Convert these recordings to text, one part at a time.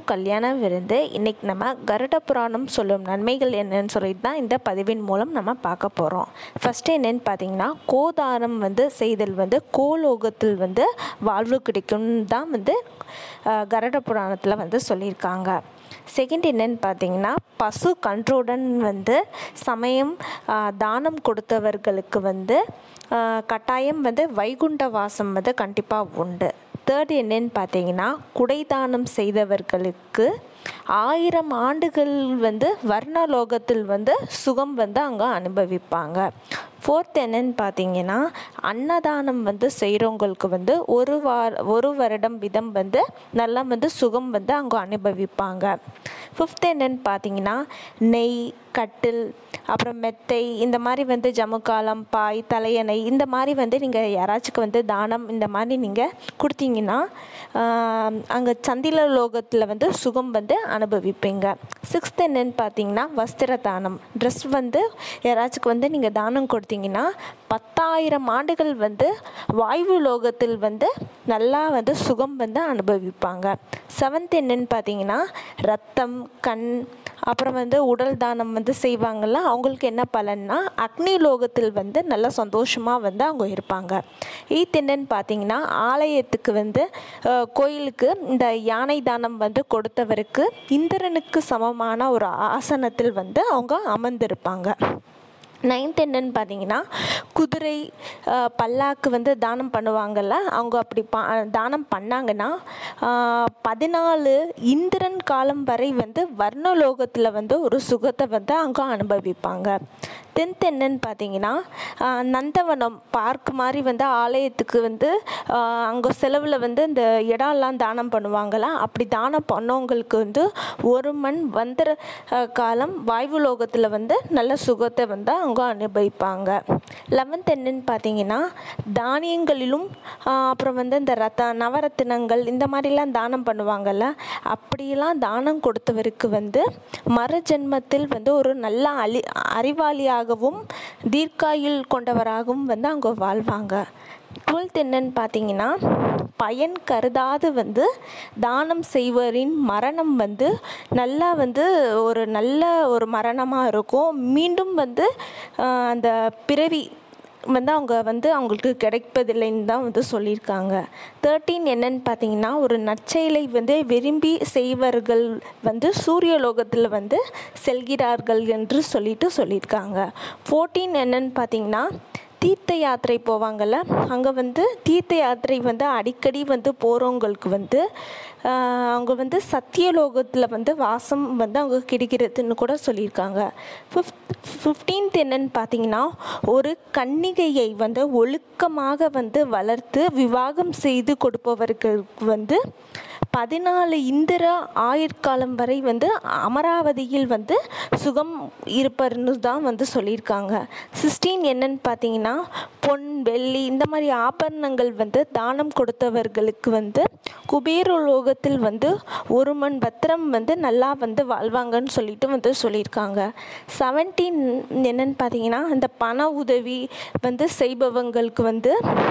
கல்யாண விருந்து இன்னைக்கு நம்ம கருட புராணம் சொல்லும் நன்மைகள் என்னன்னு சொல்லிட்டு தான் இந்த பதிவின் மூலம் நம்ம பார்க்க போகிறோம் ஃபஸ்ட்டு என்னன்னு பார்த்தீங்கன்னா கோதானம் வந்து செய்தல் வந்து கோலோகத்தில் வந்து வாழ்வு கிடைக்கும்னு தான் வந்து அஹ், கருட புராணத்தில் வந்து சொல்லியிருக்காங்க செகண்ட் என்னன்னு பார்த்தீங்கன்னா பசு கன்றுடன் வந்து சமயம் ஆஹ், தானம் கொடுத்தவர்களுக்கு வந்து ஆஹ், கட்டாயம் வந்து வைகுண்ட வாசம் வந்து கண்டிப்பாக உண்டு தேர்ட் என்னன்னு பார்த்தீங்கன்னா குடைதானம் செய்தவர்களுக்கு ஆயிரம் ஆண்டுகள் வந்து வர்ணலோகத்தில் வந்து சுகம் வந்து அங்கே அனுபவிப்பாங்க ஃபோர்த் என்னன்னு பார்த்தீங்கன்னா அன்னதானம் வந்து செய்கிறவங்களுக்கு வந்து ஒரு வார ஒரு வருடம் விதம் வந்து நல்லா வந்து சுகம் வந்து அங்கே அனுபவிப்பாங்க ஃபிஃப்த் என்னன்னு பார்த்தீங்கன்னா நெய் கட்டில் அப்புறம் மெத்தை இந்த மாதிரி வந்து ஜமுக்காலம் பாய் தலையணை இந்த மாதிரி வந்து நீங்கள் யாராச்சுக்கு வந்து தானம் இந்த மாதிரி நீங்கள் கொடுத்தீங்கன்னா அங்கே சந்தில லோகத்தில் வந்து சுகம் வந்து அனுபவிப்பீங்க சிக்ஸ்த் என்னன்னு பார்த்தீங்கன்னா வஸ்திர தானம் ட்ரெஸ் வந்து யாராச்சுக்கு வந்து நீங்கள் தானம் கொடுத்தீங்கன்னா பத்தாயிரம் ஆண்டுகள் வந்து வாயு லோகத்தில் வந்து நல்லா வந்து சுகம் வந்து அனுபவிப்பாங்க செவன்த் என்னன்னு பார்த்தீங்கன்னா ரத்தம் கண் அப்புறம் வந்து உடல் தானம் வந்து செய்வாங்கள்ல அவங்களுக்கு என்ன பலன்னா அக்னி லோகத்தில் வந்து நல்ல சந்தோஷமாக வந்து அவங்க இருப்பாங்க எய்த் என்னன்னு பார்த்தீங்கன்னா ஆலயத்துக்கு வந்து அஹ், கோயிலுக்கு இந்த யானை தானம் வந்து கொடுத்தவருக்கு இந்திரனுக்கு சமமான ஒரு ஆசனத்தில் வந்து அவங்க அமர்ந்திருப்பாங்க நைன்த் என்னன்னு பார்த்தீங்கன்னா குதிரை அஹ், பல்லாக்கு வந்து தானம் பண்ணுவாங்கல்ல அவங்க அப்படி பா தானம் பண்ணாங்கன்னா அஹ், பதினாலு இந்திரன் காலம் வரை வந்து வர்ணலோகத்தில் வந்து ஒரு சுகத்தை வந்து அங்கே அனுபவிப்பாங்க டென்த் என்னன்னு பார்த்தீங்கன்னா அஹ், நந்தவனம் பார்க் மாதிரி வந்து ஆலயத்துக்கு வந்து அங்கே செலவில் வந்து இந்த இடம்லாம் தானம் பண்ணுவாங்கல்ல அப்படி தானம் பண்ணவங்களுக்கு வந்து ஒரு மண் வந்தர அஹ், காலம் வாயு லோகத்தில் வந்து நல்ல சுகத்தை வந்து அவங்க அனுபவிப்பாங்க லெவன்த் என்னன்னு பார்த்தீங்கன்னா தானியங்களிலும் ஆஹ், அப்புறம் வந்து இந்த ரத்த நவரத்தினங்கள் இந்த மாதிரிலாம் தானம் பண்ணுவாங்கல்ல அப்படியெல்லாம் தானம் கொடுத்தவருக்கு வந்து மறு ஜென்மத்தில் வந்து ஒரு நல்ல அலி அறிவாளியாகவும் தீர்க்காயுள் கொண்டவராகவும் வந்து அவங்க வாழ்வாங்க டுவெல்த் என்னன்னு பார்த்தீங்கன்னா பயன் கருதாது வந்து தானம் செய்வரின் மரணம் வந்து நல்லா வந்து ஒரு நல்ல ஒரு மரணமாக இருக்கும் மீண்டும் வந்து ஆஹ், அந்த பிறவி வந்து அவங்க வந்து அவங்களுக்கு கிடைப்பதில்லைன்னு தான் வந்து சொல்லியிருக்காங்க தேர்ட்டீன் என்னன்னு பார்த்தீங்கன்னா ஒரு நற்செயலை வந்து விரும்பி செய்வர்கள் வந்து சூரிய லோகத்தில் வந்து செல்கிறார்கள் என்று சொல்லிட்டு சொல்லியிருக்காங்க ஃபோர்டீன் என்னன்னு பார்த்தீங்கன்னா தீர்த்த யாத்திரை போவாங்கள்ல அங்கே வந்து தீர்த்த யாத்திரை வந்து அடிக்கடி வந்து போகிறவங்களுக்கு வந்து ஆஹ், அவங்க வந்து சத்தியலோகத்தில் வந்து வாசம் வந்து அவங்க கிடைக்கிறதுன்னு கூட சொல்லியிருக்காங்க ஃபிஃப்த் ஃபிஃப்டீன்த் என்னன்னு பார்த்தீங்கன்னா ஒரு கன்னிகையை வந்து ஒழுக்கமாக வந்து வளர்த்து விவாகம் செய்து கொடுப்பவர்களுக்கு வந்து பதினாலு இந்திர ஆயுட்காலம் வரை வந்து அமராவதியில் வந்து சுகம் இருப்பர்னு தான் வந்து சொல்லியிருக்காங்க சிக்ஸ்டீன் என்னன்னு பார்த்தீங்கன்னா பொன் வெள்ளி இந்த மாதிரி ஆபரணங்கள் வந்து தானம் கொடுத்தவர்களுக்கு வந்து குபேரலோகத்தில் வந்து ஒரு மண் பத்திரம் வந்து நல்லா வந்து வாழ்வாங்கன்னு சொல்லிட்டு வந்து சொல்லியிருக்காங்க செவன்டீன் என்னன்னு பார்த்தீங்கன்னா இந்த பண உதவி வந்து செய்பவங்களுக்கு வந்து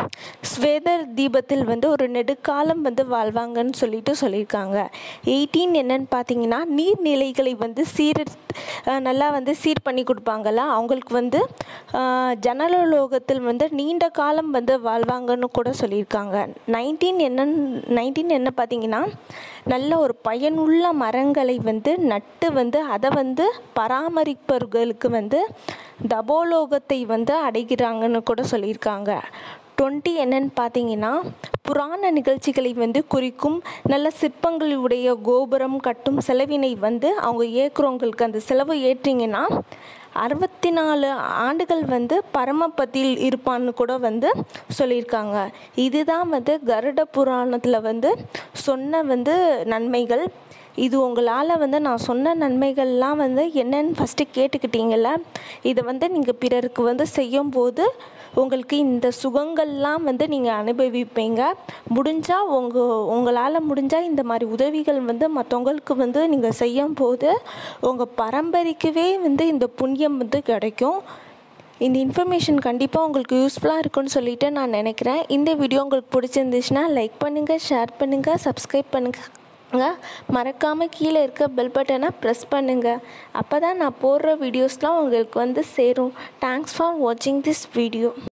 ஸ்வேதர் தீபத்தில் வந்து ஒரு நெடுக்காலம் வந்து வாழ்வாங்கன்னு சொல்லிட்டு சொல்லியிருக்காங்க எயிட்டீன் என்னன்னு பார்த்தீங்கன்னா நீர்நிலைகளை வந்து சீர் அஹ் நல்லா வந்து சீர் பண்ணி கொடுப்பாங்கல்ல அவங்களுக்கு வந்து அஹ், ஜனலோகத்தில் வந்து நீண்ட காலம் வந்து வாழ்வாங்கன்னு கூட சொல்லியிருக்காங்க நைன்டீன் என்னன்னு நைன்டீன் என்ன பார்த்தீங்கன்னா நல்ல ஒரு பயனுள்ள மரங்களை வந்து நட்டு வந்து அதை வந்து பராமரிப்பவர்களுக்கு வந்து தபோலோகத்தை வந்து அடைகிறாங்கன்னு கூட சொல்லியிருக்காங்க டுவெண்ட்டி என்னன்னு பார்த்தீங்கன்னா புராண நிகழ்ச்சிகளை வந்து குறிக்கும் நல்ல சிற்பங்களுடைய கோபுரம் கட்டும் செலவினை வந்து அவங்க ஏற்கிறவங்களுக்கு அந்த செலவு ஏற்றிங்கன்னா அறுபத்தி நாலு ஆண்டுகள் வந்து பரமபத்தில் இருப்பான்னு கூட வந்து சொல்லியிருக்காங்க இதுதான் வந்து கருட புராணத்தில் வந்து சொன்ன வந்து நன்மைகள் இது உங்களால் வந்து நான் சொன்ன நன்மைகள்லாம் வந்து என்னன்னு ஃபஸ்ட்டு கேட்டுக்கிட்டீங்கல்ல இதை வந்து நீங்கள் பிறருக்கு வந்து செய்யும்போது உங்களுக்கு இந்த சுகங்கள்லாம் வந்து நீங்கள் அனுபவிப்பீங்க முடிஞ்சால் உங்கள் உங்களால் முடிஞ்சால் இந்த மாதிரி உதவிகள் வந்து மற்றவங்களுக்கு வந்து நீங்கள் செய்யும் போது உங்கள் பரம்பரைக்கவே வந்து இந்த புண்ணியம் வந்து கிடைக்கும் இந்த இன்ஃபர்மேஷன் கண்டிப்பாக உங்களுக்கு யூஸ்ஃபுல்லாக இருக்கும்னு சொல்லிட்டு நான் நினைக்கிறேன் இந்த வீடியோ உங்களுக்கு பிடிச்சிருந்துச்சுன்னா லைக் பண்ணுங்கள் ஷேர் பண்ணுங்கள் சப்ஸ்கிரைப் பண்ணுங்கள் மறக்காமல் கீழே இருக்க பெல் பட்டனை ப்ரெஸ் பண்ணுங்கள் அப்போ தான் நான் போடுற வீடியோஸ்லாம் உங்களுக்கு வந்து சேரும் தேங்க்ஸ் ஃபார் வாட்சிங் திஸ் வீடியோ